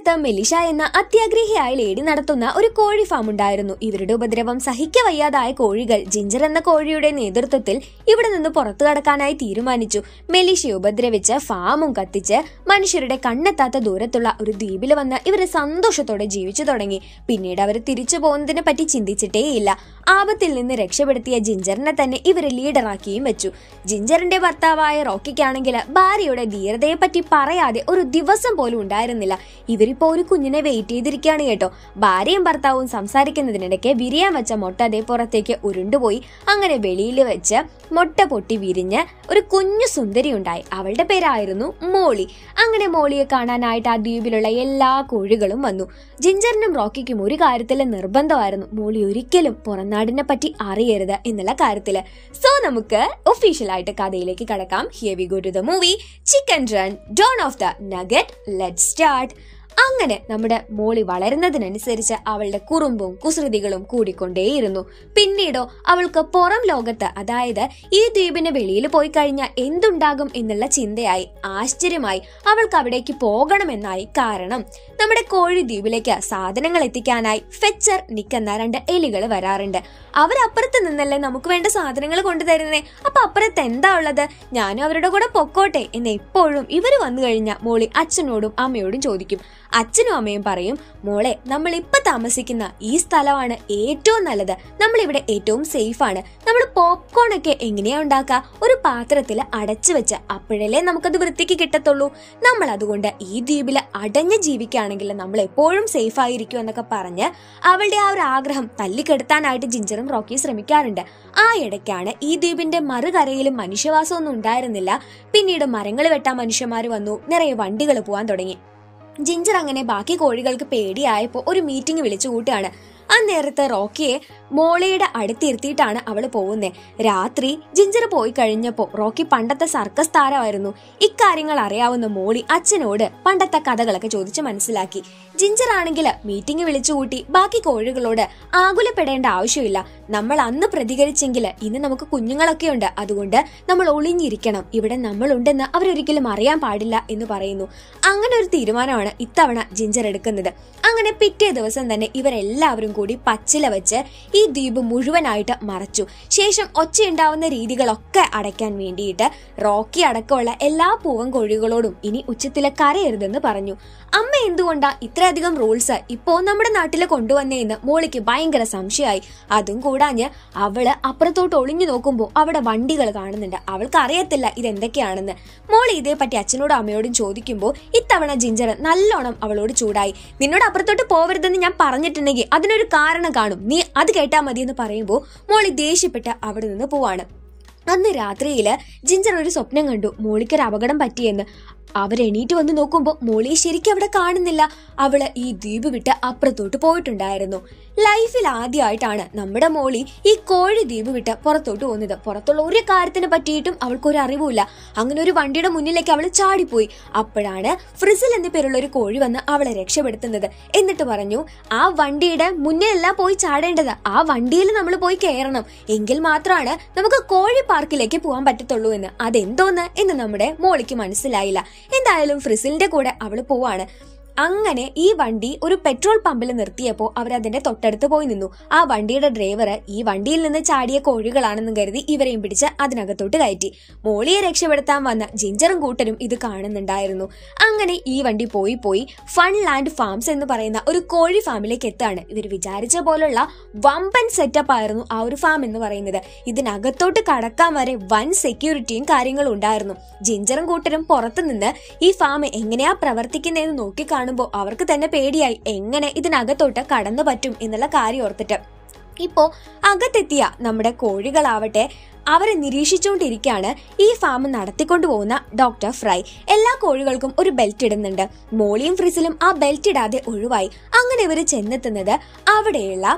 തീരത്ത് മെലിഷ എന്ന അത്യാഗ്രഹിയായ ലേഡി നടത്തുന്ന ഒരു കോഴി ഫാം ഉണ്ടായിരുന്നു ഇവരുടെ ഉപദ്രവം സഹിക്ക വയ്യാതായ കോഴികൾ ജിഞ്ചർ എന്ന കോഴിയുടെ നേതൃത്വത്തിൽ ഇവിടെ നിന്ന് പുറത്തു കടക്കാനായി തീരുമാനിച്ചു മെലിഷയെ ഉപദ്രവിച്ച് ഫാമും കത്തിച്ച് മനുഷ്യരുടെ കണ്ണെത്താത്ത ദൂരത്തുള്ള ഒരു ദ്വീപിൽ വന്ന് ഇവര് സന്തോഷത്തോടെ ജീവിച്ചു തുടങ്ങി പിന്നീട് അവർ തിരിച്ചു പോകുന്നതിനെ പറ്റി ചിന്തിച്ചിട്ടേയില്ല ആപത്തിൽ നിന്ന് രക്ഷപ്പെടുത്തിയ ജിഞ്ചറിനെ തന്നെ ഇവര് ലീഡറാക്കിയും വെച്ചു ജിഞ്ചറിന്റെ ഭർത്താവായ റോക്കിക്കാണെങ്കിൽ ഭാര്യയുടെ ധീരതയെ പറ്റി പറയാതെ ഒരു ദിവസം പോലും ഉണ്ടായിരുന്നില്ല ഇവരിപ്പോ ഒരു കുഞ്ഞിനെ വെയിറ്റ് ചെയ്തിരിക്കുകയാണ് കേട്ടോ ഭാര്യയും ഭർത്താവും സംസാരിക്കുന്നതിനിടയ്ക്ക് വിരിയാൻ വെച്ച മുട്ട അതേ പുറത്തേക്ക് ഉരുണ്ടുപോയി അങ്ങനെ വെളിയിൽ വെച്ച് മുട്ട പൊട്ടി വിരിഞ്ഞ് ഒരു കുഞ്ഞു സുന്ദരി ഉണ്ടായി അവളുടെ പേരായിരുന്നു മോളി അങ്ങനെ മോളിയെ കാണാനായിട്ട് ആ ദ്വീപിലുള്ള എല്ലാ കോഴികളും വന്നു ജിഞ്ചറിനും റോക്കിക്കും ഒരു കാര്യത്തിൽ നിർബന്ധമായിരുന്നു മോളി ഒരിക്കലും പുറംനാടിനെ പറ്റി അറിയരുത് എന്നുള്ള കാര്യത്തില് സോ നമുക്ക് ഒഫീഷ്യലായിട്ട് കഥയിലേക്ക് കടക്കാം here we go to the movie Chicken Run Dawn of the Nugget let start അങ്ങനെ നമ്മുടെ മോളി വളരുന്നതിനനുസരിച്ച് അവളുടെ കുറുമ്പും കുസൃതികളും കൂടിക്കൊണ്ടേയിരുന്നു പിന്നീടോ അവൾക്ക് പുറം ലോകത്ത് അതായത് ഈ ദ്വീപിന് വെളിയിൽ പോയി കഴിഞ്ഞാൽ എന്തുണ്ടാകും എന്നുള്ള ചിന്തയായി ആശ്ചര്യമായി അവൾക്ക് അവിടേക്ക് പോകണമെന്നായി കാരണം നമ്മുടെ കോഴി ദ്വീപിലേക്ക് സാധനങ്ങൾ എത്തിക്കാനായി ഫെച്ചർ നിക്കുന്ന രണ്ട് എലികൾ വരാറുണ്ട് അവരപ്പുറത്ത് നിന്നല്ലേ നമുക്ക് വേണ്ട സാധനങ്ങൾ കൊണ്ടുതരുന്നേ അപ്പൊ അപ്പുറത്ത് എന്താ ഉള്ളത് ഞാനും അവരുടെ കൂടെ പൊക്കോട്ടെ എന്ന് എപ്പോഴും ഇവർ വന്നു കഴിഞ്ഞാൽ മോളി അച്ഛനോടും അമ്മയോടും ചോദിക്കും അച്ഛനും അമ്മയും പറയും മോളെ നമ്മൾ ഇപ്പൊ താമസിക്കുന്ന ഈ സ്ഥലമാണ് ഏറ്റവും നല്ലത് നമ്മൾ ഇവിടെ ഏറ്റവും സേഫ് ആണ് നമ്മൾ പോപ്കോൺ ഒക്കെ എങ്ങനെയാ ഉണ്ടാക്കുക ഒരു പാത്രത്തിൽ അടച്ചു വെച്ച് അപ്പോഴല്ലേ നമുക്കത് വൃത്തിക്ക് കിട്ടത്തുള്ളൂ നമ്മൾ അതുകൊണ്ട് ഈ ദ്വീപിൽ അടഞ്ഞ് ജീവിക്കുകയാണെങ്കിൽ നമ്മൾ എപ്പോഴും സേഫ് ആയിരിക്കും എന്നൊക്കെ പറഞ്ഞ് അവളുടെ ആ ഒരു ആഗ്രഹം തല്ലിക്കെടുത്താനായിട്ട് ജിഞ്ചറും റോക്കി ശ്രമിക്കാറുണ്ട് ആ ഇടയ്ക്കാണ് ഈ ദ്വീപിന്റെ മറുകരയിലും മനുഷ്യവാസമൊന്നും ഉണ്ടായിരുന്നില്ല പിന്നീട് മരങ്ങൾ വെട്ടാൻ മനുഷ്യന്മാർ വന്നു നിറയെ വണ്ടികൾ പോകാൻ തുടങ്ങി ജിഞ്ചർ അങ്ങനെ ബാക്കി കോഴികൾക്ക് പേടിയായപ്പോൾ ഒരു മീറ്റിംഗ് വിളിച്ചു കൂട്ടുകയാണ് അന്നേരത്ത് റോക്കിയെ മോളയുടെ അടുത്തിരുത്തിയിട്ടാണ് അവൾ പോകുന്നത് രാത്രി ജിഞ്ചർ പോയി കഴിഞ്ഞപ്പോൾ റോക്കി പണ്ടത്തെ സർക്കസ് താരമായിരുന്നു ഇക്കാര്യങ്ങൾ അറിയാവുന്ന മോളി അച്ഛനോട് പണ്ടത്തെ കഥകളൊക്കെ ചോദിച്ച് മനസ്സിലാക്കി ജിഞ്ചർ ആണെങ്കിൽ മീറ്റിംഗ് വിളിച്ചുകൂട്ടി ബാക്കി കോഴികളോട് ആകുലപ്പെടേണ്ട ആവശ്യമില്ല നമ്മൾ അന്ന് പ്രതികരിച്ചെങ്കിൽ ഇന്ന് നമുക്ക് കുഞ്ഞുങ്ങളൊക്കെ ഉണ്ട് അതുകൊണ്ട് നമ്മൾ ഒളിഞ്ഞിരിക്കണം ഇവിടെ നമ്മളുണ്ടെന്ന് അവരൊരിക്കലും അറിയാൻ പാടില്ല എന്ന് പറയുന്നു അങ്ങനെ ഒരു തീരുമാനമാണ് ഇത്തവണ ജിഞ്ചർ എടുക്കുന്നത് അങ്ങനെ പിറ്റേ ദിവസം തന്നെ ഇവരെല്ലാവരും കൂടി പച്ചില വെച്ച് ഈ ദ്വീപ് മുഴുവനായിട്ട് മറച്ചു ശേഷം ഒച്ചയുണ്ടാവുന്ന രീതികളൊക്കെ അടയ്ക്കാൻ വേണ്ടിയിട്ട് റോക്കി അടക്കമുള്ള എല്ലാ പൂവൻ കോഴികളോടും ഇനി ഉച്ചത്തിലെ കരയരുതെന്ന് പറഞ്ഞു അമ്മ എന്തുകൊണ്ടാ ഇത്രയധികം റൂൾസ് ഇപ്പോ നമ്മുടെ നാട്ടിൽ കൊണ്ടുവന്നേന്ന് മോളിക്ക് ഭയങ്കര സംശയമായി അതും കൂടാഞ്ഞ് അവള് അപ്പുറത്തോട്ട് ഒളിഞ്ഞു നോക്കുമ്പോൾ അവിടെ വണ്ടികൾ കാണുന്നുണ്ട് അവൾക്ക് അറിയത്തില്ല ഇതെന്തൊക്കെയാണെന്ന് മോളി ഇതേപ്പറ്റി അച്ഛനോടും അമ്മയോടും ചോദിക്കുമ്പോൾ ഇത്തവണ ജിഞ്ചർ നല്ലോണം അവളോട് ചൂടായി നിന്നോട് അപ്പുറത്തോട്ട് പോവരുതെന്ന് ഞാൻ പറഞ്ഞിട്ടുണ്ടെങ്കിൽ അതിനൊരു കാരണം കാണും നീ അത് കേട്ടാ മതി എന്ന് പറയുമ്പോൾ മോളി ദേഷ്യപ്പെട്ട് അവിടെ നിന്ന് പോവാണ് അന്ന് രാത്രിയില് ജിഞ്ചർ ഒരു സ്വപ്നം കണ്ടു മോളിക്കൊരു അപകടം പറ്റിയെന്ന് അവരെണീറ്റ് വന്ന് നോക്കുമ്പോൾ മോളിയെ ശരിക്കും അവിടെ കാണുന്നില്ല അവള് ഈ ദ്വീപ് വിട്ട് അപ്പുറത്തോട്ട് പോയിട്ടുണ്ടായിരുന്നു ലൈഫിൽ ആദ്യമായിട്ടാണ് നമ്മുടെ മോളി ഈ കോഴി ദ്വീപ് വിട്ട് പുറത്തോട്ട് പോകുന്നത് പുറത്തുള്ള ഒരു കാര്യത്തിനെ പറ്റിയിട്ടും അവൾക്കൊരു അറിവുമില്ല അങ്ങനെ ഒരു വണ്ടിയുടെ മുന്നിലേക്ക് അവൾ ചാടിപ്പോയി അപ്പോഴാണ് ഫ്രിസിൽ എന്ന പേരുള്ള ഒരു കോഴി വന്ന് അവളെ രക്ഷപ്പെടുത്തുന്നത് എന്നിട്ട് പറഞ്ഞു ആ വണ്ടിയുടെ മുന്നിലല്ല പോയി ചാടേണ്ടത് ആ വണ്ടിയിൽ നമ്മൾ പോയി കയറണം എങ്കിൽ മാത്രമാണ് നമുക്ക് കോഴി പാർക്കിലേക്ക് പോകാൻ പറ്റത്തുള്ളൂ എന്ന് അതെന്തോന്ന് എന്ന് നമ്മുടെ മോളിക്ക് മനസ്സിലായില്ല എന്തായാലും ഫ്രിസിലിന്റെ കൂടെ അവള് പോവാണ് അങ്ങനെ ഈ വണ്ടി ഒരു പെട്രോൾ പമ്പിൽ നിർത്തിയപ്പോൾ അവരതിന്റെ തൊട്ടടുത്ത് പോയി നിന്നു ആ വണ്ടിയുടെ ഡ്രൈവർ ഈ വണ്ടിയിൽ നിന്ന് ചാടിയ കോഴികളാണെന്നും കരുതി ഇവരെയും പിടിച്ച് അതിനകത്തോട്ട് കയറ്റി മോളിയെ രക്ഷപ്പെടുത്താൻ വന്ന ജിഞ്ചറും കൂട്ടരും ഇത് കാണുന്നുണ്ടായിരുന്നു അങ്ങനെ ഈ വണ്ടി പോയി പോയി ഫൺ ലാൻഡ് ഫാംസ് എന്ന് പറയുന്ന ഒരു കോഴി ഫാമിലേക്ക് എത്താണ് ഇവർ വിചാരിച്ച പോലുള്ള വമ്പൻ സെറ്റപ്പ് ആയിരുന്നു ആ ഒരു ഫാം എന്ന് പറയുന്നത് ഇതിനകത്തോട്ട് കടക്കാൻ വരെ വൻ സെക്യൂരിറ്റിയും കാര്യങ്ങളും ഉണ്ടായിരുന്നു ജിഞ്ചറും കൂട്ടരും പുറത്തുനിന്ന് ഈ ഫാം എങ്ങനെയാ പ്രവർത്തിക്കുന്നതെന്ന് നോക്കി കാണുമ്പോൾ അവർക്ക് തന്നെ പേടിയായി എങ്ങനെ ഇതിനകത്തോട്ട് കടന്നു പറ്റും എന്നുള്ള കാര്യം ഓർത്തിട്ട് ഇപ്പോ അകത്തെത്തിയ നമ്മുടെ കോഴികളാവട്ടെ അവരെ നിരീക്ഷിച്ചുകൊണ്ടിരിക്കുകയാണ് ഈ ഫാം നടത്തിക്കൊണ്ടു പോകുന്ന ഡോക്ടർ ഫ്രൈ എല്ലാ കോഴികൾക്കും ഒരു ബെൽറ്റ് ഇടുന്നുണ്ട് മോളിയും ഫ്രിസിലും ആ ബെൽറ്റ് ഇടാതെ ഒഴിവായി അങ്ങനെ ഇവർ ചെന്നെത്തുന്നത് അവിടെയുള്ള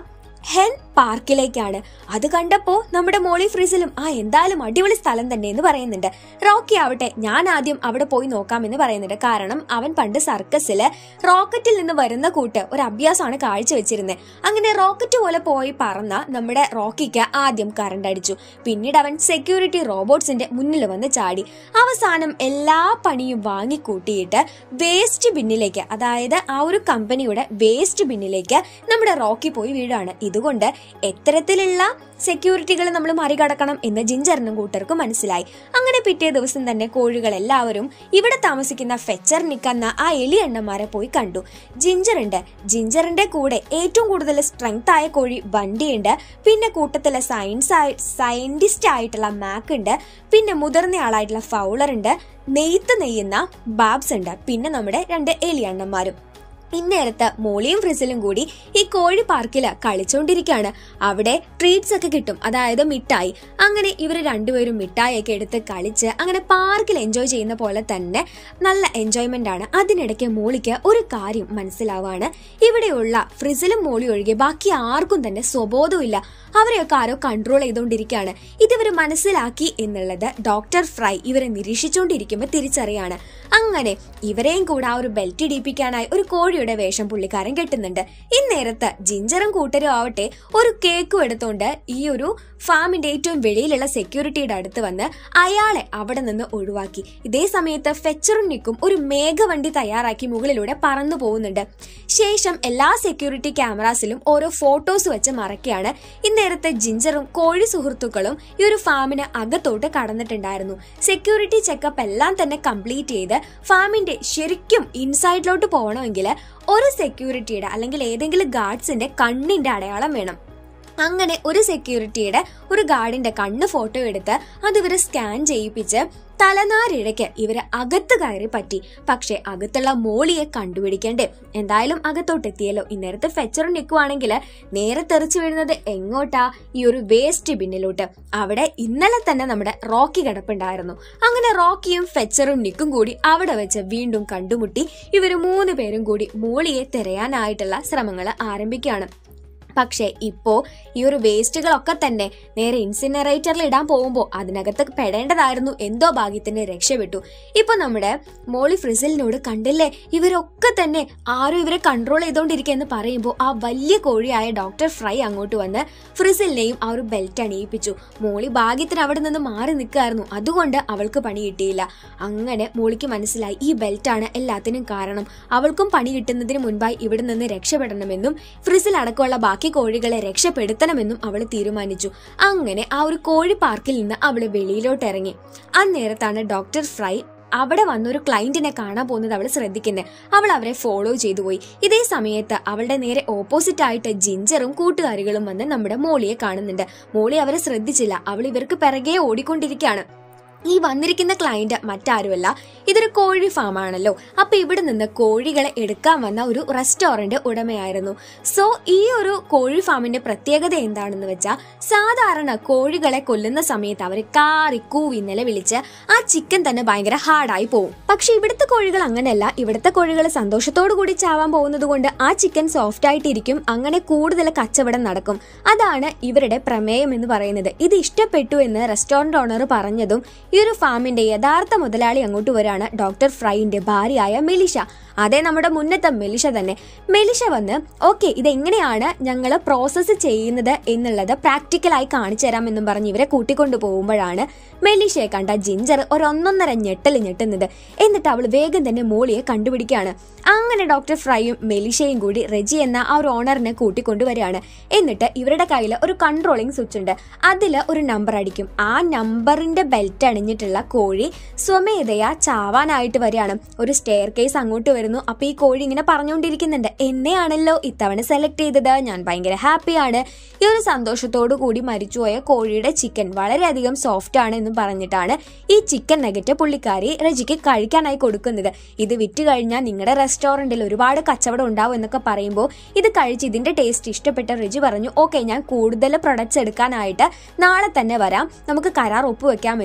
ഹെൻ പാർക്കിലേക്കാണ് അത് കണ്ടപ്പോ നമ്മുടെ മോളി ഫ്രീസിലും ആ എന്തായാലും അടിപൊളി സ്ഥലം തന്നെ എന്ന് പറയുന്നുണ്ട് റോക്കി ആവട്ടെ ഞാൻ ആദ്യം അവിടെ പോയി നോക്കാമെന്ന് പറയുന്നുണ്ട് കാരണം അവൻ പണ്ട് സർക്കസില് റോക്കറ്റിൽ നിന്ന് വരുന്ന കൂട്ട് ഒരു അഭ്യാസമാണ് കാഴ്ചവെച്ചിരുന്നത് അങ്ങനെ റോക്കറ്റ് പോലെ പോയി പറന്ന നമ്മുടെ റോക്കിക്ക് ആദ്യം കറണ്ട് അടിച്ചു പിന്നീട് അവൻ സെക്യൂരിറ്റി റോബോട്ട്സിന്റെ മുന്നിൽ വന്ന് ചാടി അവസാനം എല്ലാ പണിയും വാങ്ങിക്കൂട്ടിയിട്ട് വേസ്റ്റ് ബിന്നിലേക്ക് അതായത് ആ ഒരു കമ്പനിയുടെ വേസ്റ്റ് ബിന്നിലേക്ക് നമ്മുടെ റോക്കി പോയി വീഴാണ് ഇതുകൊണ്ട് എത്തരത്തിലുള്ള സെക്യൂരിറ്റികൾ നമ്മൾ മറികടക്കണം എന്ന് ജിഞ്ചറിനും കൂട്ടർക്കും മനസ്സിലായി അങ്ങനെ പിറ്റേ ദിവസം തന്നെ കോഴികൾ എല്ലാവരും ഇവിടെ താമസിക്കുന്ന ഫെച്ചർ നിക്കുന്ന ആ എലി എണ്ണന്മാരെ പോയി കണ്ടു ജിഞ്ചറുണ്ട് ജിഞ്ചറിന്റെ കൂടെ ഏറ്റവും കൂടുതൽ സ്ട്രെങ്ത് ആയ കോഴി വണ്ടിയുണ്ട് പിന്നെ കൂട്ടത്തിലെ സയൻസ് ആയി സയന്റിസ്റ്റ് ആയിട്ടുള്ള മാക്ക് ഉണ്ട് പിന്നെ മുതിർന്ന ആളായിട്ടുള്ള ഫൗളർ ഉണ്ട് നെയ്ത്ത് നെയ്യുന്ന ബാബ്സ് ഉണ്ട് പിന്നെ നമ്മുടെ രണ്ട് എലി അണ്ണന്മാരും ഇന്നേരത്ത് മോളിയും ഫ്രിസിലും കൂടി ഈ കോഴി പാർക്കിൽ കളിച്ചോണ്ടിരിക്കുകയാണ് അവിടെ ട്രീറ്റ്സ് ഒക്കെ കിട്ടും അതായത് മിഠായി അങ്ങനെ ഇവർ രണ്ടുപേരും മിഠായി ഒക്കെ എടുത്ത് കളിച്ച് അങ്ങനെ പാർക്കിൽ എൻജോയ് ചെയ്യുന്ന പോലെ തന്നെ നല്ല എൻജോയ്മെന്റ് ആണ് അതിനിടയ്ക്ക് മോളിക്ക് ഒരു കാര്യം മനസ്സിലാവാണ് ഇവിടെയുള്ള ഫ്രിസിലും മോളി ഒഴികെ ബാക്കി ആർക്കും തന്നെ സ്വബോധമില്ല അവരെയൊക്കെ ആരോ കൺട്രോൾ ചെയ്തുകൊണ്ടിരിക്കുകയാണ് ഇതിവർ മനസ്സിലാക്കി എന്നുള്ളത് ഡോക്ടർ ഫ്രൈ ഇവരെ നിരീക്ഷിച്ചുകൊണ്ടിരിക്കുമ്പോൾ തിരിച്ചറിയാണ് അങ്ങനെ ഇവരെയും കൂടെ ആ ഒരു ബെൽറ്റ് ഇടിപ്പിക്കാനായി ഒരു കോഴിയുടെ വേഷം പുള്ളിക്കാരൻ കെട്ടുന്നുണ്ട് ഇന്നേരത്ത് ജിഞ്ചറും കൂട്ടരും ആവട്ടെ ഒരു കേക്കും എടുത്തുകൊണ്ട് ഈ ഒരു ഫാമിന്റെ ഏറ്റവും വെളിയിലുള്ള സെക്യൂരിറ്റിയുടെ അടുത്ത് വന്ന് അയാളെ അവിടെ നിന്ന് ഒഴിവാക്കി ഇതേ സമയത്ത് ഫെച്ചറും നിക്കും ഒരു മേഘവണ്ടി തയ്യാറാക്കി മുകളിലൂടെ പറന്നു പോകുന്നുണ്ട് ശേഷം എല്ലാ സെക്യൂരിറ്റി ക്യാമറാസിലും ഓരോ ഫോട്ടോസ് വെച്ച് മറക്കുകയാണ് ഇന്നേരത്തെ ജിഞ്ചറും കോഴി സുഹൃത്തുക്കളും ഈ ഒരു ഫാമിന് അകത്തോട്ട് കടന്നിട്ടുണ്ടായിരുന്നു സെക്യൂരിറ്റി ചെക്കപ്പ് എല്ലാം തന്നെ കംപ്ലീറ്റ് ചെയ്ത് ഫാമിന്റെ ശരിക്കും ഇൻസൈഡിലോട്ട് പോകണമെങ്കിൽ ഒരു സെക്യൂരിറ്റിയുടെ അല്ലെങ്കിൽ ഏതെങ്കിലും ഗാർഡ്സിന്റെ കണ്ണിന്റെ അടയാളം വേണം അങ്ങനെ ഒരു സെക്യൂരിറ്റിയുടെ ഒരു ഗാർഡിന്റെ കണ്ണ് ഫോട്ടോ എടുത്ത് അത് ഇവരെ സ്കാൻ ചെയ്യിപ്പിച്ച് തലനാരിഴയ്ക്ക് ഇവര് അകത്ത് കയറി പറ്റി പക്ഷെ അകത്തുള്ള മോളിയെ കണ്ടുപിടിക്കണ്ടേ എന്തായാലും അകത്തോട്ടെത്തിയല്ലോ ഇന്നേരത്തെ ഫെച്ചറും നിൽക്കുവാണെങ്കിൽ നേരെ തെറിച്ചു വീഴുന്നത് എങ്ങോട്ടാ ഈ ഒരു വേസ്റ്റ് ബിന്നിലോട്ട് അവിടെ ഇന്നലെ തന്നെ നമ്മുടെ റോക്കി കിടപ്പുണ്ടായിരുന്നു അങ്ങനെ റോക്കിയും ഫെച്ചറും നിക്കും കൂടി അവിടെ വെച്ച് വീണ്ടും കണ്ടുമുട്ടി ഇവര് മൂന്ന് പേരും കൂടി മോളിയെ തിരയാനായിട്ടുള്ള ശ്രമങ്ങൾ ആരംഭിക്കുകയാണ് പക്ഷേ ഇപ്പോ ഈ ഒരു വേസ്റ്റുകളൊക്കെ തന്നെ നേരെ ഇൻസിനറേറ്ററിൽ ഇടാൻ പോകുമ്പോൾ അതിനകത്ത് പെടേണ്ടതായിരുന്നു എന്തോ ഭാഗ്യത്തിന് രക്ഷപ്പെട്ടു ഇപ്പൊ നമ്മുടെ മോളി ഫ്രിസിലിനോട് കണ്ടില്ലേ ഇവരൊക്കെ തന്നെ ആരും ഇവരെ കൺട്രോൾ ചെയ്തോണ്ടിരിക്കുക എന്ന് പറയുമ്പോൾ ആ വലിയ കോഴിയായ ഡോക്ടർ ഫ്രൈ അങ്ങോട്ട് വന്ന് ഫ്രിസിലിനെയും ആ ഒരു ബെൽറ്റ് അണിയിപ്പിച്ചു മോളി ഭാഗ്യത്തിന് അവിടെ നിന്ന് മാറി നിൽക്കായിരുന്നു അതുകൊണ്ട് അവൾക്ക് പണി കിട്ടിയില്ല അങ്ങനെ മോളിക്ക് മനസ്സിലായി ഈ ബെൽറ്റാണ് എല്ലാത്തിനും കാരണം അവൾക്കും പണി കിട്ടുന്നതിന് മുൻപായി ഇവിടെ നിന്ന് രക്ഷപ്പെടണമെന്നും ഫ്രിസിൽ അടക്കമുള്ള ബാക്കി കോഴികളെ രക്ഷപ്പെടുത്തണമെന്നും അവൾ തീരുമാനിച്ചു അങ്ങനെ ആ ഒരു കോഴി പാർക്കിൽ നിന്ന് അവൾ വെളിയിലോട്ട് ഇറങ്ങി അന്നേരത്താണ് ഡോക്ടർ ഫ്രൈ അവിടെ വന്നൊരു ക്ലയന്റിനെ കാണാൻ പോകുന്നത് അവൾ ശ്രദ്ധിക്കുന്നത് അവൾ അവരെ ഫോളോ ചെയ്തു പോയി ഇതേ സമയത്ത് അവളുടെ നേരെ ഓപ്പോസിറ്റ് ആയിട്ട് ജിഞ്ചറും കൂട്ടുകാരികളും വന്ന് നമ്മുടെ മോളിയെ കാണുന്നുണ്ട് മോളി അവരെ ശ്രദ്ധിച്ചില്ല അവൾ ഇവർക്ക് പിറകെ ഓടിക്കൊണ്ടിരിക്കുകയാണ് ഈ വന്നിരിക്കുന്ന ക്ലയന്റ് മറ്റാരുമല്ല ഇതൊരു കോഴി ഫാം ആണല്ലോ അപ്പൊ ഇവിടെ നിന്ന് കോഴികളെ എടുക്കാൻ വന്ന ഒരു റെസ്റ്റോറന്റ് ഉടമയായിരുന്നു സോ ഈ ഒരു കോഴി ഫാമിന്റെ പ്രത്യേകത എന്താണെന്ന് വെച്ചാൽ സാധാരണ കോഴികളെ കൊല്ലുന്ന സമയത്ത് അവർ കാറി കൂവി നിലവിളിച്ച് ആ ചിക്കൻ തന്നെ ഭയങ്കര ഹാർഡായി പോകും പക്ഷെ ഇവിടുത്തെ കോഴികൾ അങ്ങനെയല്ല ഇവിടുത്തെ കോഴികൾ സന്തോഷത്തോടു കൂടി ചാവാൻ പോകുന്നത് കൊണ്ട് ആ ചിക്കൻ സോഫ്റ്റ് ആയിട്ടിരിക്കും അങ്ങനെ കൂടുതൽ കച്ചവടം നടക്കും അതാണ് ഇവരുടെ പ്രമേയം എന്ന് പറയുന്നത് ഇത് ഇഷ്ടപ്പെട്ടു എന്ന് റെസ്റ്റോറന്റ് ഓണർ പറഞ്ഞതും ഈ ഒരു ഫാമിന്റെ യഥാർത്ഥ മുതലാളി അങ്ങോട്ട് വരാണ് ഡോക്ടർ ഫ്രൈന്റെ ഭാര്യയായ മെലിഷ അതെ നമ്മുടെ മുന്നത്തെ മെലിഷ തന്നെ മെലിഷ വന്ന് ഓക്കെ ഇതെങ്ങനെയാണ് ഞങ്ങൾ പ്രോസസ്സ് ചെയ്യുന്നത് എന്നുള്ളത് പ്രാക്ടിക്കലായി കാണിച്ചു തരാമെന്നും പറഞ്ഞ് ഇവരെ കൂട്ടിക്കൊണ്ടു പോകുമ്പോഴാണ് മെലിഷയെ കണ്ട ജിഞ്ചർ ഒരൊന്നൊന്നര ഞെട്ടൽ ഞെട്ടുന്നത് എന്നിട്ട് അവൾ വേഗം തന്നെ മോളിയെ കണ്ടുപിടിക്കുകയാണ് അങ്ങനെ ഡോക്ടർ ഫ്രൈയും മെലിഷയും കൂടി റെജി എന്ന ആ ഒരു ഓണറിനെ കൂട്ടിക്കൊണ്ടുവരികയാണ് എന്നിട്ട് ഇവരുടെ കയ്യിൽ ഒരു കൺട്രോളിംഗ് സ്വിച്ച് ഉണ്ട് അതിൽ ഒരു നമ്പർ അടിക്കും ആ നമ്പറിന്റെ ബെൽറ്റ് അണിഞ്ഞിട്ടുള്ള കോഴി സ്വമേധയാ ചാവാനായിട്ട് വരികയാണ് ഒരു സ്റ്റെയർ കേസ് അങ്ങോട്ട് വരുന്നു അപ്പൊ ഈ കോഴി ഇങ്ങനെ പറഞ്ഞുകൊണ്ടിരിക്കുന്നുണ്ട് എന്നെയാണല്ലോ ഇത്തവണ സെലക്ട് ചെയ്തത് ഞാൻ ഭയങ്കര ഹാപ്പിയാണ് ഈ ഒരു സന്തോഷത്തോടു കൂടി മരിച്ചുപോയ കോഴിയുടെ ചിക്കൻ വളരെയധികം സോഫ്റ്റ് ആണ് എന്ന് പറഞ്ഞിട്ടാണ് ഈ ചിക്കൻ നഗറ്റ് പുള്ളിക്കാരി റജിക്ക് കഴിക്കാനായി കൊടുക്കുന്നത് ഇത് വിറ്റ് കഴിഞ്ഞാൽ നിങ്ങളുടെ റെസ്റ്റോറൻറ്റിൽ ഒരുപാട് കച്ചവടം ഉണ്ടാവും എന്നൊക്കെ പറയുമ്പോൾ ഇത് കഴിച്ച് ഇതിന്റെ ടേസ്റ്റ് ഇഷ്ടപ്പെട്ട റജി പറഞ്ഞു ഓക്കെ ഞാൻ കൂടുതൽ പ്രൊഡക്ട്സ് എടുക്കാനായിട്ട് നാളെ തന്നെ വരാം നമുക്ക് കരാർ ഒപ്പുവെക്കാമെന്ന്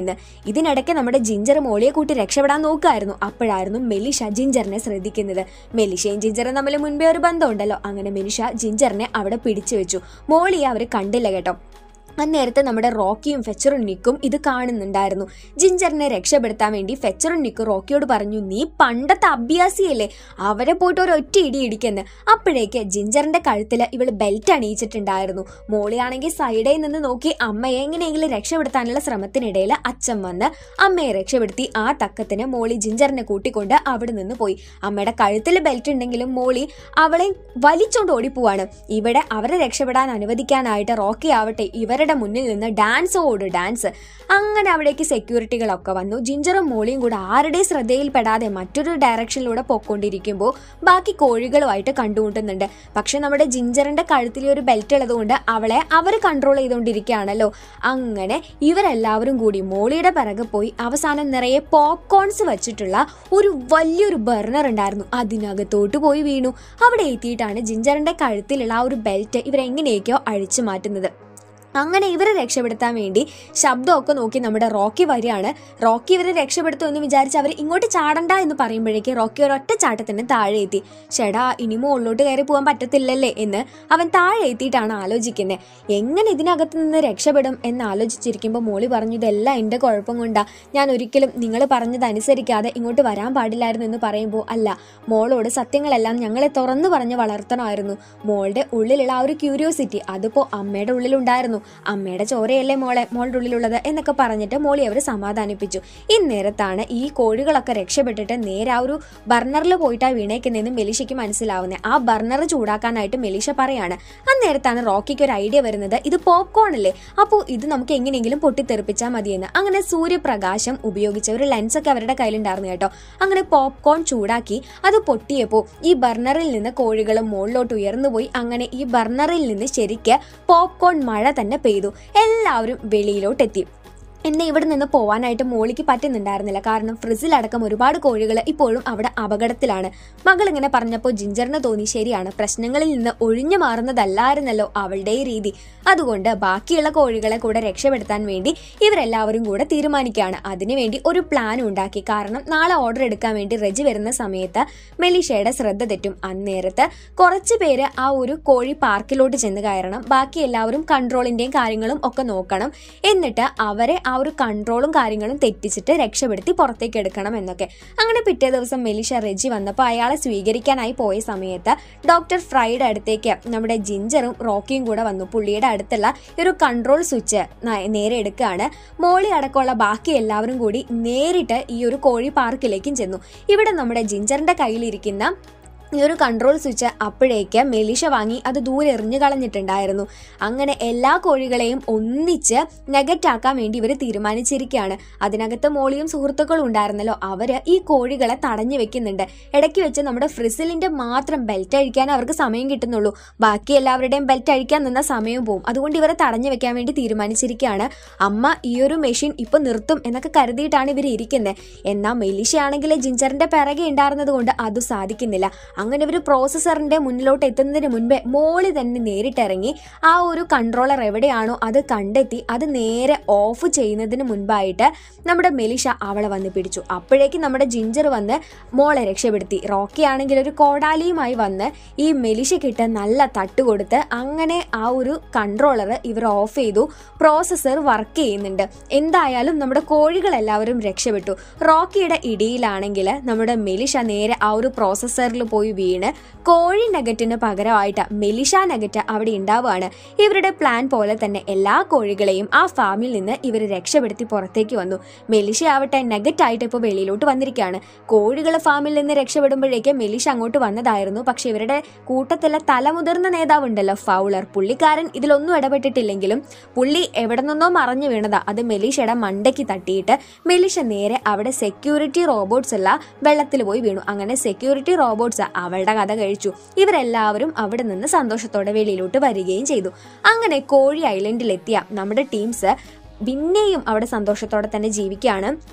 ഇതിനിടയ്ക്ക് നമ്മുടെ ജിഞ്ചർ മോളിയെ കൂട്ടി രക്ഷപ്പെടാൻ നോക്കുമായിരുന്നു അപ്പോഴായിരുന്നു മെലിഷ ജിഞ്ചറിനെ ശ്രദ്ധിക്കുന്നത് മെലിഷയും ജിഞ്ചറും തമ്മിൽ മുൻപേ ഒരു ബന്ധമുണ്ടല്ലോ അങ്ങനെ മെലിഷ ജിഞ്ചറിനെ അവിടെ പിടിച്ചു വെച്ചു മോളിയെ അവർ കണ്ടില്ല കേട്ടോ അന്നേരത്തെ നമ്മുടെ റോക്കിയും ഫെച്ചറും നിക്കും ഇത് കാണുന്നുണ്ടായിരുന്നു ജിഞ്ചറിനെ രക്ഷപ്പെടുത്താൻ വേണ്ടി ഫെച്ചറും നിക്കും റോക്കിയോട് പറഞ്ഞു നീ പണ്ടത്തെ അഭ്യാസിയല്ലേ അവരെ പോയിട്ട് ഒരു ഒറ്റ ഇടി ഇടിക്കെന്ന് അപ്പോഴേക്ക് ജിഞ്ചറിന്റെ കഴുത്തിൽ ഇവള് ബെൽറ്റ് അണിയിച്ചിട്ടുണ്ടായിരുന്നു മോളിയാണെങ്കിൽ സൈഡിൽ നിന്ന് നോക്കി അമ്മയെ എങ്ങനെയെങ്കിലും രക്ഷപ്പെടുത്താനുള്ള ശ്രമത്തിനിടയിൽ അച്ഛൻ വന്ന് അമ്മയെ രക്ഷപ്പെടുത്തി ആ തക്കത്തിന് മോളി ജിഞ്ചറിനെ കൂട്ടിക്കൊണ്ട് അവിടെ നിന്ന് പോയി അമ്മയുടെ കഴുത്തിൽ ബെൽറ്റ് ഉണ്ടെങ്കിലും മോളി അവളെ വലിച്ചോണ്ട് ഓടിപ്പോവാണ് ഇവിടെ അവരെ രക്ഷപ്പെടാൻ അനുവദിക്കാനായിട്ട് റോക്കി ആവട്ടെ ഇവരുടെ മുന്നിൽ നിന്ന് ഡാൻസ് ഓട് ഡാൻസ് അങ്ങനെ അവിടേക്ക് സെക്യൂരിറ്റികളൊക്കെ വന്നു ജിഞ്ചറും മോളിയും കൂടെ ആരുടെയും ശ്രദ്ധയിൽപ്പെടാതെ മറ്റൊരു ഡയറക്ഷനിലൂടെ പൊക്കോണ്ടിരിക്കുമ്പോൾ ബാക്കി കോഴികളുമായിട്ട് കണ്ടുമുട്ടുന്നുണ്ട് പക്ഷെ നമ്മുടെ ജിഞ്ചറിന്റെ കഴുത്തിൽ ഒരു ബെൽറ്റ് ഉള്ളതുകൊണ്ട് അവളെ അവർ കൺട്രോൾ ചെയ്തുകൊണ്ടിരിക്കുകയാണല്ലോ അങ്ങനെ ഇവരെല്ലാവരും കൂടി മോളിയുടെ പിറകെ പോയി അവസാനം നിറയെ പോപ്കോൺസ് വെച്ചിട്ടുള്ള ഒരു വലിയൊരു ബർണർ ഉണ്ടായിരുന്നു അതിനകത്തോട്ട് പോയി വീണു അവിടെ എത്തിയിട്ടാണ് ജിഞ്ചറിന്റെ കഴുത്തിലുള്ള ആ ഒരു ബെൽറ്റ് ഇവരെങ്ങനെയൊക്കെയോ അഴിച്ചു മാറ്റുന്നത് അങ്ങനെ ഇവരെ രക്ഷപ്പെടുത്താൻ വേണ്ടി ശബ്ദമൊക്കെ നോക്കി നമ്മുടെ റോക്കി വരികയാണ് റോക്കി ഇവരെ രക്ഷപ്പെടുത്തുമെന്ന് വിചാരിച്ച് അവർ ഇങ്ങോട്ട് ചാടണ്ട എന്ന് പറയുമ്പോഴേക്ക് റോക്കി ഒരൊറ്റ ചാട്ടത്തിന് താഴെ എത്തി ചേടാ ഇനി മുകളിലോട്ട് കയറി പോകാൻ പറ്റത്തില്ലല്ലേ എന്ന് അവൻ താഴെ എത്തിയിട്ടാണ് ആലോചിക്കുന്നത് എങ്ങനെ ഇതിനകത്ത് നിന്ന് രക്ഷപ്പെടും എന്ന് ആലോചിച്ചിരിക്കുമ്പോൾ മോളി പറഞ്ഞു ഇതെല്ലാം എൻ്റെ കുഴപ്പം കൊണ്ടാ ഞാൻ ഒരിക്കലും നിങ്ങൾ പറഞ്ഞതനുസരിക്കാതെ ഇങ്ങോട്ട് വരാൻ പാടില്ലായിരുന്നു എന്ന് പറയുമ്പോൾ അല്ല മോളോട് സത്യങ്ങളെല്ലാം ഞങ്ങളെ തുറന്നു പറഞ്ഞ് വളർത്തണമായിരുന്നു മോളുടെ ഉള്ളിലുള്ള ആ ഒരു ക്യൂരിയോസിറ്റി അതിപ്പോ അമ്മയുടെ ഉള്ളിലുണ്ടായിരുന്നു അമ്മയുടെ ചോരയല്ലേ മോളെ മോളുടെ ഉള്ളിലുള്ളത് എന്നൊക്കെ പറഞ്ഞിട്ട് മോളി അവർ സമാധാനിപ്പിച്ചു ഇന്നേരത്താണ് ഈ കോഴികളൊക്കെ രക്ഷപ്പെട്ടിട്ട് നേരെ ആ ഒരു ബർണറിൽ പോയിട്ടാ വീണേക്കുന്നതെന്ന് മെലിഷയ്ക്ക് മനസ്സിലാവുന്നത് ആ ബർണർ ചൂടാക്കാനായിട്ട് മെലിഷ പറയാണ് അന്നേരത്താണ് റോക്കിക്ക് ഒരു ഐഡിയ വരുന്നത് ഇത് പോപ്കോൺ അല്ലേ അപ്പോൾ ഇത് നമുക്ക് എങ്ങനെയെങ്കിലും പൊട്ടിത്തെറിപ്പിച്ചാൽ മതിയെന്ന് അങ്ങനെ സൂര്യപ്രകാശം ഉപയോഗിച്ച ഒരു ലെൻസൊക്കെ അവരുടെ കയ്യിലുണ്ടായിരുന്നു കേട്ടോ അങ്ങനെ പോപ്കോൺ ചൂടാക്കി അത് പൊട്ടിയപ്പോൾ ഈ ബർണറിൽ നിന്ന് കോഴികൾ മുകളിലോട്ട് ഉയർന്നുപോയി അങ്ങനെ ഈ ബർണറിൽ നിന്ന് ശരിക്ക് പോപ്കോൺ മഴ തന്നെ പെയ്തു എല്ലാവരും വെളിയിലോട്ടെത്തി എന്നെ ഇവിടെ നിന്ന് പോവാനായിട്ട് മോളിക്ക് പറ്റുന്നുണ്ടായിരുന്നില്ല കാരണം ഫ്രിസിലടക്കം ഒരുപാട് കോഴികൾ ഇപ്പോഴും അവിടെ അപകടത്തിലാണ് മകൾ ഇങ്ങനെ പറഞ്ഞപ്പോൾ ജിഞ്ചറിന് തോന്നി ശരിയാണ് പ്രശ്നങ്ങളിൽ നിന്ന് ഒഴിഞ്ഞു മാറുന്നതല്ലായിരുന്നല്ലോ അവളുടെ ഈ രീതി അതുകൊണ്ട് ബാക്കിയുള്ള കോഴികളെ കൂടെ രക്ഷപ്പെടുത്താൻ വേണ്ടി ഇവരെല്ലാവരും കൂടെ തീരുമാനിക്കുകയാണ് അതിനുവേണ്ടി ഒരു പ്ലാൻ ഉണ്ടാക്കി കാരണം നാളെ ഓർഡർ എടുക്കാൻ വേണ്ടി റെജി വരുന്ന സമയത്ത് മെലിഷയുടെ ശ്രദ്ധ തെറ്റും അന്നേരത്ത് കുറച്ച് പേര് ആ ഒരു കോഴി പാർക്കിലോട്ട് ചെന്ന് കയറണം ബാക്കി എല്ലാവരും കൺട്രോളിന്റെയും കാര്യങ്ങളും ഒക്കെ നോക്കണം എന്നിട്ട് അവരെ ആ ഒരു കൺട്രോളും കാര്യങ്ങളും തെറ്റിച്ചിട്ട് രക്ഷപ്പെടുത്തി പുറത്തേക്ക് എടുക്കണം എന്നൊക്കെ അങ്ങനെ പിറ്റേ ദിവസം മെലിഷ റെജി വന്നപ്പോൾ അയാളെ സ്വീകരിക്കാനായി പോയ സമയത്ത് ഡോക്ടർ ഫ്രൈഡ് അടുത്തേക്ക് നമ്മുടെ ജിഞ്ചറും റോക്കിയും കൂടെ വന്നു പുള്ളിയുടെ അടുത്തുള്ള ഈ ഒരു കൺട്രോൾ സ്വിച്ച് നേരെ എടുക്കുകയാണ് മോളി അടക്കമുള്ള ബാക്കി എല്ലാവരും കൂടി നേരിട്ട് ഈ ഒരു കോഴി പാർക്കിലേക്കും ചെന്നു ഇവിടെ നമ്മുടെ ജിഞ്ചറിന്റെ കയ്യിലിരിക്കുന്ന ഈ ഒരു കൺട്രോൾ സ്വിച്ച് അപ്പോഴേക്ക് മെലിഷ വാങ്ങി അത് ദൂരെ എറിഞ്ഞു കളഞ്ഞിട്ടുണ്ടായിരുന്നു അങ്ങനെ എല്ലാ കോഴികളെയും ഒന്നിച്ച് നെഗറ്റാക്കാൻ വേണ്ടി ഇവർ തീരുമാനിച്ചിരിക്കുകയാണ് അതിനകത്ത് മോളിയും സുഹൃത്തുക്കളും ഉണ്ടായിരുന്നല്ലോ അവര് ഈ കോഴികളെ തടഞ്ഞു വെക്കുന്നുണ്ട് ഇടയ്ക്ക് വെച്ച് നമ്മുടെ ഫ്രിസിലിന്റെ മാത്രം ബെൽറ്റ് അഴിക്കാൻ അവർക്ക് സമയം കിട്ടുന്നുള്ളൂ ബാക്കി എല്ലാവരുടെയും ബെൽറ്റ് അഴിക്കാൻ നിന്ന സമയം പോകും അതുകൊണ്ട് ഇവരെ തടഞ്ഞു വെക്കാൻ വേണ്ടി തീരുമാനിച്ചിരിക്കുകയാണ് അമ്മ ഈ ഒരു മെഷീൻ ഇപ്പൊ നിർത്തും എന്നൊക്കെ കരുതിയിട്ടാണ് ഇവർ ഇരിക്കുന്നത് എന്നാൽ മെലിഷയാണെങ്കിൽ ജിഞ്ചറിന്റെ പിറകെ ഉണ്ടായിരുന്നത് കൊണ്ട് അത് സാധിക്കുന്നില്ല അങ്ങനെ ഒരു പ്രോസസ്സറിന്റെ മുന്നിലോട്ട് എത്തുന്നതിന് മുൻപേ മോളി തന്നെ നേരിട്ടിറങ്ങി ആ ഒരു കൺട്രോളർ എവിടെയാണോ അത് കണ്ടെത്തി അത് നേരെ ഓഫ് ചെയ്യുന്നതിന് മുൻപായിട്ട് നമ്മുടെ മെലിഷ അവളെ വന്ന് പിടിച്ചു അപ്പോഴേക്കും നമ്മുടെ ജിഞ്ചർ വന്ന് മോളെ രക്ഷപ്പെടുത്തി റോക്കി ആണെങ്കിൽ ഒരു കോടാലിയുമായി വന്ന് ഈ മെലിഷയ്ക്കിട്ട് നല്ല തട്ട് കൊടുത്ത് അങ്ങനെ ആ ഒരു കൺട്രോളർ ഇവർ ഓഫ് ചെയ്തു പ്രോസസ്സർ വർക്ക് ചെയ്യുന്നുണ്ട് എന്തായാലും നമ്മുടെ കോഴികളെല്ലാവരും രക്ഷപ്പെട്ടു റോക്കിയുടെ ഇടിയിലാണെങ്കിൽ നമ്മുടെ മെലിഷ നേരെ ആ ഒരു പ്രോസസ്സറിൽ പോയി വീണ് കോഴി നഗറ്റിന് പകരമായിട്ട് മെലിഷ നഗറ്റ് അവിടെ ഉണ്ടാവുകയാണ് ഇവരുടെ പ്ലാൻ പോലെ തന്നെ എല്ലാ കോഴികളെയും ആ ഫാമിൽ നിന്ന് ഇവർ രക്ഷപ്പെടുത്തി പുറത്തേക്ക് വന്നു മെലിഷ ആവട്ടെ നഗറ്റ് ആയിട്ട് ഇപ്പോൾ വെളിയിലോട്ട് വന്നിരിക്കുകയാണ് കോഴികൾ ഫാമിൽ നിന്ന് രക്ഷപ്പെടുമ്പോഴേക്ക് മെലിഷ അങ്ങോട്ട് വന്നതായിരുന്നു പക്ഷെ ഇവരുടെ കൂട്ടത്തിലെ തലമുതിർന്ന നേതാവുണ്ടല്ലോ ഫൗളർ പുള്ളിക്കാരൻ ഇതിലൊന്നും ഇടപെട്ടിട്ടില്ലെങ്കിലും പുള്ളി എവിടെ നിന്നോ മറഞ്ഞു വീണതാ അത് മെലിഷയുടെ മണ്ടയ്ക്ക് തട്ടിയിട്ട് മെലിഷ നേരെ അവിടെ സെക്യൂരിറ്റി റോബോട്ട്സ് എല്ലാം വെള്ളത്തിൽ പോയി വീണു അങ്ങനെ സെക്യൂരിറ്റി റോബോട്ട്സ് അവളുടെ കഥ കഴിച്ചു ഇവരെല്ലാവരും അവിടെ നിന്ന് സന്തോഷത്തോടെ വെളിയിലോട്ട് വരികയും ചെയ്തു അങ്ങനെ കോഴി ഐലൻഡിലെത്തിയ നമ്മുടെ ടീംസ് പിന്നെയും അവിടെ സന്തോഷത്തോടെ തന്നെ ജീവിക്കുകയാണ്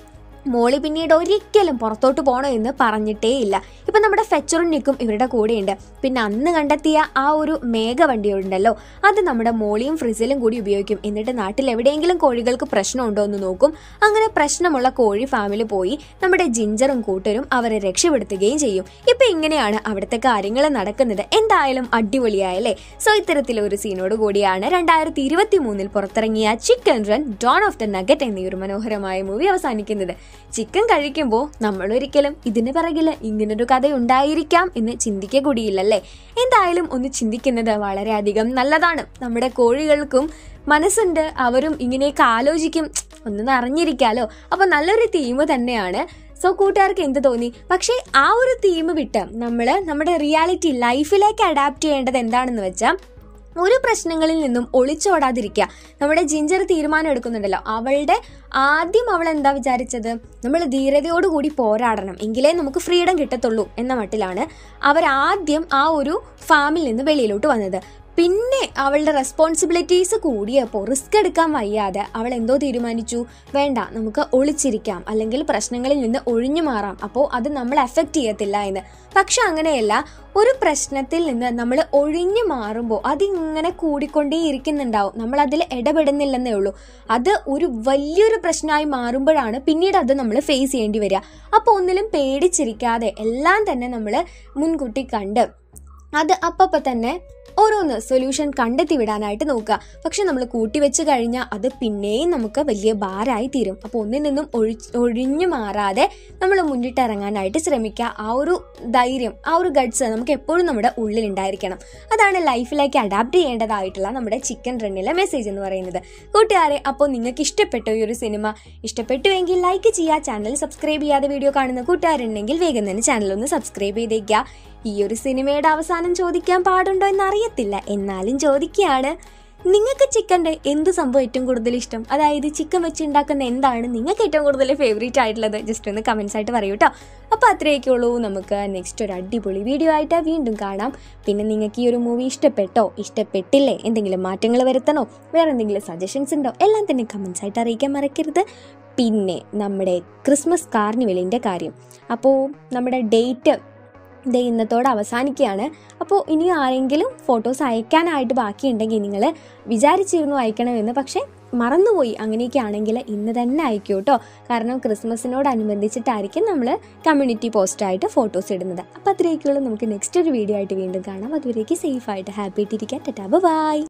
മോളി പിന്നീട് ഒരിക്കലും പുറത്തോട്ട് പോകണോ എന്ന് പറഞ്ഞിട്ടേ ഇല്ല ഇപ്പം നമ്മുടെ ഫെച്ചറും നിക്കും ഇവരുടെ കൂടെയുണ്ട് പിന്നെ അന്ന് കണ്ടെത്തിയ ആ ഒരു മേഘ വണ്ടി ഉണ്ടല്ലോ അത് നമ്മുടെ മോളിയും ഫ്രിസിലും കൂടി ഉപയോഗിക്കും എന്നിട്ട് നാട്ടിൽ എവിടെയെങ്കിലും കോഴികൾക്ക് പ്രശ്നമുണ്ടോ എന്ന് നോക്കും അങ്ങനെ പ്രശ്നമുള്ള കോഴി ഫാമിൽ പോയി നമ്മുടെ ജിഞ്ചറും കൂട്ടരും അവരെ രക്ഷപ്പെടുത്തുകയും ചെയ്യും ഇപ്പൊ ഇങ്ങനെയാണ് അവിടുത്തെ കാര്യങ്ങൾ നടക്കുന്നത് എന്തായാലും അടിപൊളിയായല്ലേ സോ ഇത്തരത്തിലൊരു സീനോട് കൂടിയാണ് രണ്ടായിരത്തി ഇരുപത്തി മൂന്നിൽ പുറത്തിറങ്ങിയ Chicken Run Dawn of the Nugget എന്നീ ഒരു മനോഹരമായ മൂവി അവസാനിക്കുന്നത് ചിക്കൻ കഴിക്കുമ്പോൾ നമ്മൾ ഒരിക്കലും ഇതിന് പിറകില് ഇങ്ങനൊരു കഥ ഉണ്ടായിരിക്കാം എന്ന് ചിന്തിക്കുക കൂടിയില്ലല്ലേ എന്തായാലും ഒന്ന് ചിന്തിക്കുന്നത് വളരെയധികം നല്ലതാണ് നമ്മുടെ കോഴികൾക്കും മനസ്സുണ്ട് അവരും ഇങ്ങനെയൊക്കെ ആലോചിക്കും ഒന്ന് അറിഞ്ഞിരിക്കാലോ അപ്പൊ നല്ലൊരു തീം തന്നെയാണ് സോ കൂട്ടുകാർക്ക് എന്ത് തോന്നി പക്ഷേ ആ ഒരു തീം വിട്ട് നമ്മൾ നമ്മുടെ റിയാലിറ്റി ലൈഫിലേക്ക് അഡാപ്റ്റ് ചെയ്യേണ്ടത് എന്താണെന്ന് വെച്ചാൽ ഒരു പ്രശ്നങ്ങളിൽ നിന്നും ഒളിച്ചോടാതിരിക്കുക നമ്മുടെ ജിഞ്ചർ തീരുമാനം എടുക്കുന്നുണ്ടല്ലോ അവളുടെ ആദ്യം അവൾ എന്താ വിചാരിച്ചത് നമ്മൾ ധീരതയോടുകൂടി പോരാടണം എങ്കിലേ നമുക്ക് ഫ്രീഡം കിട്ടത്തുള്ളൂ എന്ന മട്ടിലാണ് അവരാദ്യം ആ ഒരു ഫാമിൽ നിന്ന് വെളിയിലോട്ട് വന്നത് പിന്നെ അവളുടെ റെസ്പോൺസിബിലിറ്റീസ് കൂടിയപ്പോൾ റിസ്ക് എടുക്കാൻ വയ്യാതെ അവൾ എന്തോ തീരുമാനിച്ചു വേണ്ട നമുക്ക് ഒളിച്ചിരിക്കാം അല്ലെങ്കിൽ പ്രശ്നങ്ങളിൽ നിന്ന് ഒഴിഞ്ഞു മാറാം അപ്പോൾ അത് നമ്മളെ എഫക്റ്റ് ചെയ്യത്തില്ല എന്ന് പക്ഷെ അങ്ങനെയല്ല ഒരു പ്രശ്നത്തിൽ നിന്ന് നമ്മൾ ഒഴിഞ്ഞു മാറുമ്പോൾ അതിങ്ങനെ കൂടിക്കൊണ്ടേ ഇരിക്കുന്നുണ്ടാവും നമ്മൾ അതിൽ ഇടപെടുന്നില്ലെന്നേ ഉള്ളൂ അത് ഒരു വലിയൊരു പ്രശ്നമായി മാറുമ്പോഴാണ് പിന്നീട് അത് നമ്മൾ ഫേസ് ചെയ്യേണ്ടി വരിക അപ്പോൾ ഒന്നിലും പേടിച്ചിരിക്കാതെ എല്ലാം തന്നെ നമ്മൾ മുൻകൂട്ടി കണ്ട് അത് അപ്പപ്പം തന്നെ ഓരോന്ന് സൊല്യൂഷൻ കണ്ടെത്തി വിടാനായിട്ട് നോക്കുക പക്ഷെ നമ്മൾ കൂട്ടിവെച്ച് കഴിഞ്ഞാൽ അത് പിന്നെയും നമുക്ക് വലിയ ഭാരമായി തീരും അപ്പോൾ ഒന്നിൽ നിന്നും ഒഴി ഒഴിഞ്ഞു മാറാതെ നമ്മൾ മുന്നിട്ടിറങ്ങാനായിട്ട് ശ്രമിക്കുക ആ ഒരു ധൈര്യം ആ ഒരു ഗഡ്സ് നമുക്ക് എപ്പോഴും നമ്മുടെ ഉള്ളിൽ ഉണ്ടായിരിക്കണം അതാണ് ലൈഫിലേക്ക് അഡാപ്റ്റ് ചെയ്യേണ്ടതായിട്ടുള്ള നമ്മുടെ ചിക്കൻ റണ്ണിലെ മെസ്സേജ് എന്ന് പറയുന്നത് കൂട്ടുകാരെ അപ്പോൾ നിങ്ങൾക്ക് ഇഷ്ടപ്പെട്ട ഈ ഒരു സിനിമ ഇഷ്ടപ്പെട്ടുവെങ്കിൽ ലൈക്ക് ചെയ്യുക ചാനൽ സബ്സ്ക്രൈബ് ചെയ്യാതെ വീഡിയോ കാണുന്ന കൂട്ടുകാരുണ്ടെങ്കിൽ വേഗം തന്നെ ചാനൽ ഒന്ന് സബ്സ്ക്രൈബ് ചെയ്തേക്കുക ഈ ഒരു സിനിമയുടെ അവസാനം ചോദിക്കാൻ പാടുണ്ടോ എന്ന് അറിയത്തില്ല എന്നാലും ചോദിക്കുകയാണ് നിങ്ങൾക്ക് ചിക്കൻ്റെ എന്ത് സംഭവം ഏറ്റവും കൂടുതൽ ഇഷ്ടം അതായത് ചിക്കൻ വെച്ച് ഉണ്ടാക്കുന്ന എന്താണ് നിങ്ങൾക്ക് ഏറ്റവും കൂടുതൽ ഫേവറേറ്റ് ആയിട്ടുള്ളത് ജസ്റ്റ് ഒന്ന് കമൻസ് ആയിട്ട് പറയൂ കേട്ടോ അപ്പോൾ അത്രയൊക്കെ ഉള്ളൂ നമുക്ക് നെക്സ്റ്റ് ഒരു അടിപൊളി വീഡിയോ ആയിട്ട് വീണ്ടും കാണാം പിന്നെ നിങ്ങൾക്ക് ഈ ഒരു മൂവി ഇഷ്ടപ്പെട്ടോ ഇഷ്ടപ്പെട്ടില്ലേ എന്തെങ്കിലും മാറ്റങ്ങൾ വരുത്തണോ വേറെ എന്തെങ്കിലും സജഷൻസ് ഉണ്ടോ എല്ലാം തന്നെ കമൻസ് ആയിട്ട് അറിയിക്കാൻ മറക്കരുത് പിന്നെ നമ്മുടെ ക്രിസ്മസ് കാർണിവലിൻ്റെ കാര്യം അപ്പോൾ നമ്മുടെ ഡേറ്റ് ഇത് ഇന്നത്തോടെ അവസാനിക്കുകയാണ് അപ്പോൾ ഇനി ആരെങ്കിലും ഫോട്ടോസ് അയക്കാനായിട്ട് ബാക്കിയുണ്ടെങ്കിൽ നിങ്ങൾ വിചാരിച്ചിരുന്നു അയക്കണമെന്ന് പക്ഷേ മറന്നുപോയി അങ്ങനെയൊക്കെ ആണെങ്കിൽ ഇന്ന് തന്നെ അയക്കൂ കേട്ടോ കാരണം ക്രിസ്മസിനോടനുബന്ധിച്ചിട്ടായിരിക്കും നമ്മൾ കമ്മ്യൂണിറ്റി പോസ്റ്റായിട്ട് ഫോട്ടോസ് ഇടുന്നത് അപ്പോൾ അത്രയൊക്കെയുള്ളൂ നമുക്ക് നെക്സ്റ്റ് ഒരു വീഡിയോ ആയിട്ട് വീണ്ടും കാണാം അതുവരേക്ക് സേഫ് ആയിട്ട് ഹാപ്പി ആയിട്ടിരിക്കാൻ ടാറ്റാ ബൈ